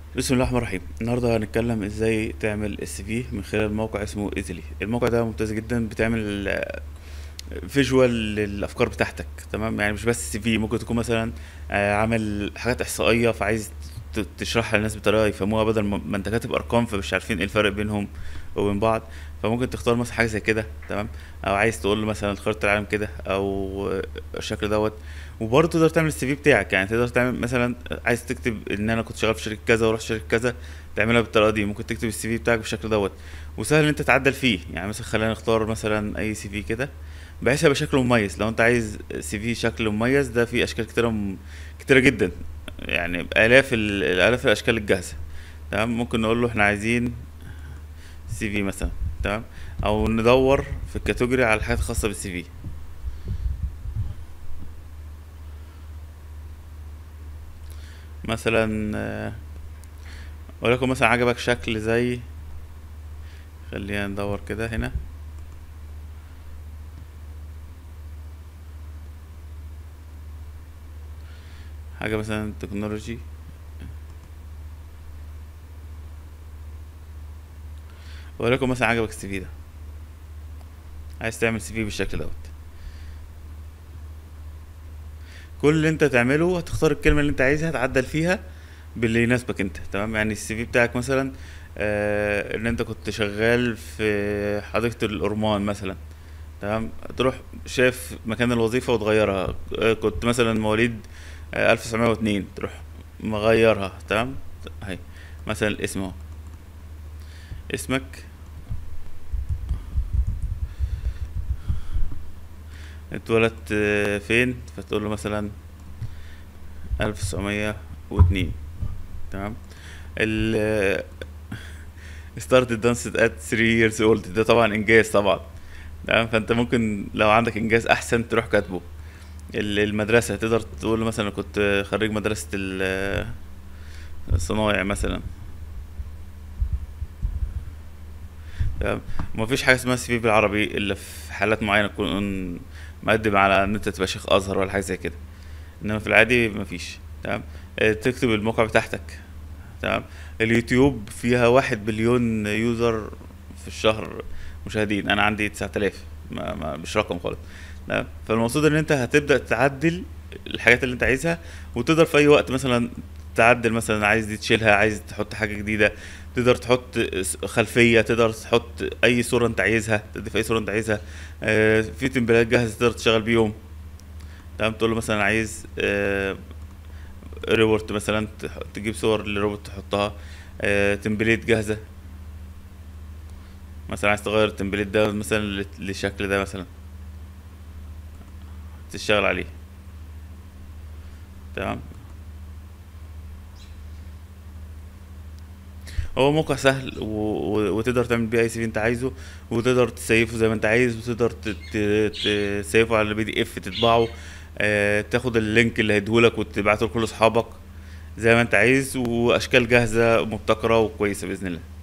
بسم الله الرحمن الرحيم النهارده هنتكلم ازاي تعمل السي في من خلال موقع اسمه ايزلي الموقع ده ممتاز جدا بتعمل فيجوال للافكار بتاعتك تمام يعني مش بس سي في ممكن تكون مثلا آه، عامل حاجات احصائيه فعايز ت- تشرحها للناس بطريقه يفهموها بدل ما ما انت كاتب ارقام فمش عارفين ايه الفرق بينهم وبين بعض فممكن تختار مثلا حاجه زي كده تمام او عايز تقول له مثلا خريطه العالم كده او آه، الشكل دوت وبرضه تقدر تعمل السي في بتاعك يعني تقدر تعمل مثلا عايز تكتب ان انا كنت شغال في شركه كذا ورحت شركه كذا تعملها بالطريقه دي ممكن تكتب السي في بتاعك بالشكل دوت وسهل ان انت تعدل فيه يعني مثلا خلينا نختار مثلا اي سي في كده بحيث يبقى شكله مميز لو انت عايز سي في شكل مميز ده في اشكال كتيره م... كتيره جدا يعني الاف ال- الالاف الاشكال الجاهزه تمام ممكن نقول له احنا عايزين سي في مثلا تمام او ندور في الكاتيجوري على الحاجات الخاصه بالسي في مثلا آه، ولكن مثلا عجبك شكل زي خلينا ندور كده هنا حاجه مثلا تكنولوجي ولكن مثلا عجبك السي في ده عايز تعمل سي في بالشكل دوت كل اللي انت تعمله هتختار الكلمه اللي انت عايزها تعدل فيها باللي يناسبك انت تمام يعني السي في بتاعك مثلا آه ان انت كنت شغال في حديقه الأورمان مثلا تمام تروح شايف مكان الوظيفه وتغيرها آه كنت مثلا مواليد آه 1902 تروح مغيرها تمام اهي مثلا الاسم اهو اسمك اتولدت آه، فين فتقول له مثلا 1902 تمام ال started danced at 3 years old ده طبعا انجاز طبعا تمام فانت ممكن لو عندك انجاز احسن تروح كاتبه ال- المدرسة تقدر تقول له مثلا كنت خريج مدرسة ال- الصنايع مثلا تمام مفيش حاجة اسمها سي في بالعربي الا في حالات معينة تكون مقدم على ان انت تبقى شيخ ازهر ولا حاجة زي كده انما في العادي مفيش تمام آه، تكتب الموقع بتاعتك تمام اليوتيوب فيها واحد بليون يوزر في الشهر مشاهدين انا عندي 9000 ما ما مش رقم خالص تمام فالمقصود ان انت هتبدا تعدل الحاجات اللي انت عايزها وتقدر في اي وقت مثلا تعدل مثلا عايز دي تشيلها عايز تحط حاجه جديده تقدر تحط خلفيه تقدر تحط اي صوره انت عايزها تضيف اي صوره انت عايزها آه، في تمبلات جاهزه تقدر تشتغل بيهم تمام تقول له مثلا عايز آه، روبوت مثلا تح- تجيب صور للروبوت تحطها آه، تمبليت جاهزة مثلا عايز تغير التمبليت ده مثلا لل- للشكل ده مثلا تشتغل عليه تمام هو موقع سهل و... و... وتقدر تعمل بيه اي سي في انت عايزه وتقدر تسيفه زي ما انت عايز وتقدر ت... ت... تسيفه على البي دي اف تطبعه آه... تاخد اللينك اللي هيديهولك وتبعته لكل اصحابك زي ما انت عايز واشكال جاهزة مبتكرة وكويسة باذن الله